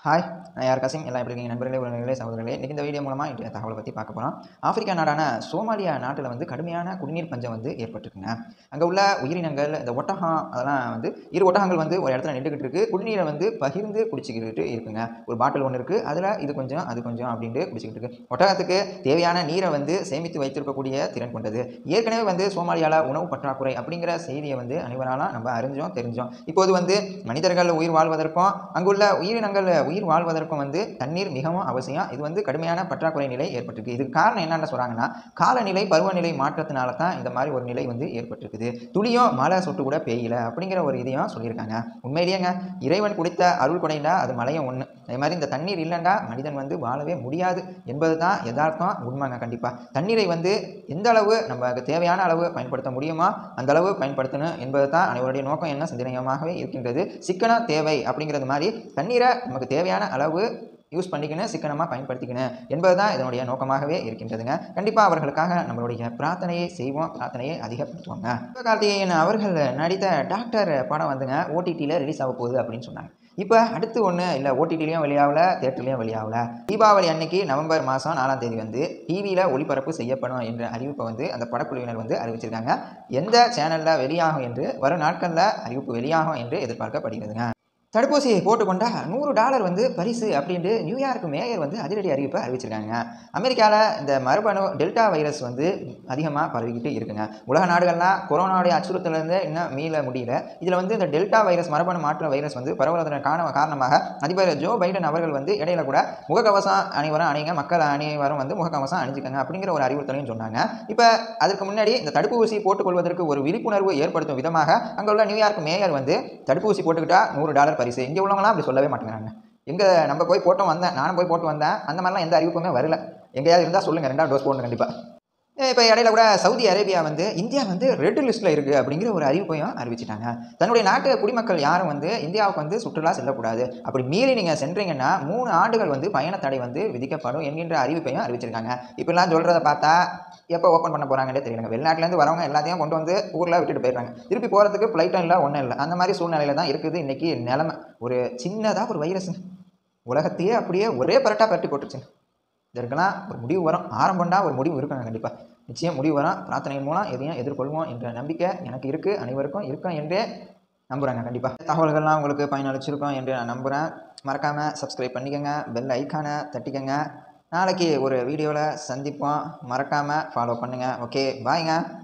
hi நான் யார் Qasem எல்லாம் எப்படி இருக்கீங்க நண்பர்களே உறவுகளே சகோதரர்களே இன்றைக்கி இந்த வீடியோ மூலமாக இன்றைய தகவலை பற்றி பார்க்க போகிறோம் ஆப்பிரிக்கா நாடான சோமாலியா நாட்டில் வந்து கடுமையான குடிநீர் பஞ்சம் வந்து ஏற்பட்டிருக்குங்க அங்கே உள்ள உயிரினங்கள் இந்த ஒட்டகம் அதெல்லாம் வந்து இரு ஒட்டகங்கள் வந்து ஒரு இடத்துல நின்றுக்கிட்டு இருக்குது குடிநீரை வந்து பகிர்ந்து குடிச்சிக்கிட்டு இருக்குங்க ஒரு பாட்டில் ஒன்று இருக்குது அதில் இது கொஞ்சம் அது கொஞ்சம் அப்படின்ட்டு குடிச்சிக்கிட்டு இருக்கு ஒட்டகத்துக்கு தேவையான நீரை வந்து சேமித்து வைத்திருக்கக்கூடிய திறன் கொண்டது ஏற்கனவே வந்து சோமாலியாவில் உணவு பற்றாக்குறை அப்படிங்கிற செய்தியை வந்து அனைவராலும் நம்ம அறிஞ்சோம் தெரிஞ்சோம் இப்போது வந்து மனிதர்கள் உயிர் வாழ்வதற்கும் அங்குள்ள உயிரினங்கள் உயிர் வாழ்வதற்கும் வந்து தண்ணீர் மிகவும் அவசியம் இது வந்து கடுமையான பற்றாக்குறை நிலை ஏற்பட்டிருக்கு இதுக்கு காரணம் என்னென்ன சொல்கிறாங்கன்னா காலநிலை பருவநிலை மாற்றத்தினால தான் இந்த மாதிரி ஒரு நிலை வந்து ஏற்பட்டிருக்குது துளியும் மழை சொட்டு கூட பெய்யல அப்படிங்கிற ஒரு இதையும் சொல்லியிருக்காங்க உண்மையிலேயேங்க இறைவன் கொடுத்த அருள் கொடைண்டா அது மலையும் ஒன்று அதே மாதிரி இந்த தண்ணீர் இல்லைண்டா மனிதன் வந்து வாழவே முடியாது என்பது தான் யதார்த்தம் உண்மைங்க கண்டிப்பாக தண்ணீரை வந்து எந்த அளவு நமக்கு தேவையான அளவு பயன்படுத்த முடியுமோ அந்த அளவு பயன்படுத்தணும் என்பது தான் அனைவருடைய நோக்கம் என்ன சிந்தனையமாகவே இருக்கின்றது சிக்கனம் தேவை அப்படிங்கிறது மாதிரி தண்ணீரை நமக்கு தேவையான அளவு யூஸ் பண்ணிக்கணும் சிக்கனமாக பயன்படுத்திக்கணும் என்பது தான் இதனுடைய நோக்கமாகவே இருக்கின்றதுங்க கண்டிப்பாக அவர்களுக்காக நம்மளுடைய பிரார்த்தனையை செய்வோம் பிரார்த்தனையை அதிகப்படுத்துவோங்க சிவகார்த்திகேயன் அவர்கள் நடித்த டாக்டர் படம் வந்துங்க ஓடிடியில் ரிலீஸ் ஆக போகுது அப்படின்னு சொன்னாங்க இப்போ அடுத்து ஒன்று இல்லை ஓடிடிலையும் வெளியாகல தேட்டர்லையும் வெளியாகல தீபாவளி அன்னைக்கு நவம்பர் மாதம் நாலாம் தேதி வந்து டிவியில் ஒளிபரப்பு செய்யப்படும் என்ற அறிவிப்பை வந்து அந்த படக்குழுவினர் வந்து அறிவிச்சிருக்காங்க எந்த சேனலில் வெளியாகும் என்று வரும் நாட்களில் அறிவிப்பு வெளியாகும் என்று எதிர்பார்க்கப்படுகிறதுங்க தடுப்பூசி போட்டுக்கொண்டா நூறு டாலர் வந்து பரிசு அப்படின்ட்டு நியூயார்க் மேயர் வந்து அதிரடி அறிவிப்பை அறிவிச்சிருக்காங்க அமெரிக்காவில் இந்த மரபணு டெல்டா வைரஸ் வந்து அதிகமாக பரவிக்கிட்டு இருக்குங்க உலக நாடுகள்லாம் கொரோனாவுடைய அச்சுறுத்தலேருந்து இன்னும் மீள முடியல இதில் வந்து இந்த டெல்டா வைரஸ் மரபணு மாற்ற வைரஸ் வந்து பரவுவதற்கான காரணமாக அதிபர் ஜோ பைடன் அவர்கள் வந்து இடையில கூட முகக்கவசம் அனைவரும் அணிங்க மக்கள் அனைவரும் வந்து முகக்கவசம் அணிஞ்சுக்கங்க அப்படிங்கிற ஒரு அறிவுறுத்தலையும் சொன்னாங்க இப்போ அதுக்கு முன்னாடி இந்த தடுப்பூசி போட்டுக்கொள்வதற்கு ஒரு விழிப்புணர்வு ஏற்படுத்தும் விதமாக அங்கே உள்ள நியூயார்க் மேயர் வந்து தடுப்பூசி போட்டுக்கிட்டா நூறு டாலர் பரிசு இங்கே உள்ளவங்களாம் அப்படி சொல்லவே மாட்டேங்கிறாங்க எங்கே நம்ம போய் போட்டோம் வந்தேன் நானும் போய் போட்டு வந்தேன் அந்த மாதிரிலாம் எந்த அறிவிப்புமே வரல எங்கேயாவது இருந்தால் சொல்லுங்கள் ரெண்டாவது டோஸ் போடணும் கண்டிப்பாக இப்போ இடையில கூட சவுதி அரேபியா வந்து இந்தியா வந்து ரெட் லிஸ்ட்டில் இருக்குது அப்படிங்கிற ஒரு அறிவிப்பையும் அறிவிச்சிட்டாங்க தன்னுடைய நாட்டு குடிமக்கள் யாரும் வந்து இந்தியாவுக்கு வந்து சுற்றுலா செல்லக்கூடாது அப்படி மீறி நீங்கள் சென்றீங்கன்னா மூணு ஆண்டுகள் வந்து பயண தடை வந்து விதிக்கப்படும் என்கின்ற அறிவிப்பையும் அறிவிச்சிருக்காங்க இப்படிலாம் சொல்கிறத பார்த்தா எப்போ ஓப்பன் பண்ண போகிறாங்கன்னே தெரியலங்க வெளிநாட்டிலேருந்து வரவங்க எல்லாத்தையும் கொண்டு வந்து ஊரில் விட்டுட்டு போயிடுறாங்க திருப்பி போகிறதுக்கு ஃப்ளைட்டும் இல்லை ஒன்றும் இல்லை அந்த மாதிரி சூழ்நிலையில் தான் இருக்குது இன்றைக்கி நிலமை ஒரு சின்னதாக ஒரு வைரஸ் உலகத்தையே அப்படியே ஒரே பரட்டாக பரட்டி போட்டுருச்சுங்க இதற்கெல்லாம் ஒரு முடிவு வரும் ஆரம்பம்டா ஒரு முடிவு இருக்குங்க கண்டிப்பாக நிச்சயம் முடிவு வரும் பிரார்த்தனையின் மூலம் எதையும் எதிர்கொள்வோம் என்ற நம்பிக்கை எனக்கு இருக்குது அனைவருக்கும் இருக்கும் என்றே நம்புகிறேங்க கண்டிப்பாக தகவல்கள்லாம் உங்களுக்கு பயனளிச்சிருக்கோம் என்று நான் நம்புகிறேன் மறக்காமல் சப்ஸ்கிரைப் பண்ணிக்கோங்க பெல் ஐக்கானை தட்டிக்கங்க நாளைக்கு ஒரு வீடியோவில் சந்திப்போம் மறக்காமல் ஃபாலோ பண்ணுங்கள் ஓகே பாய்ங்க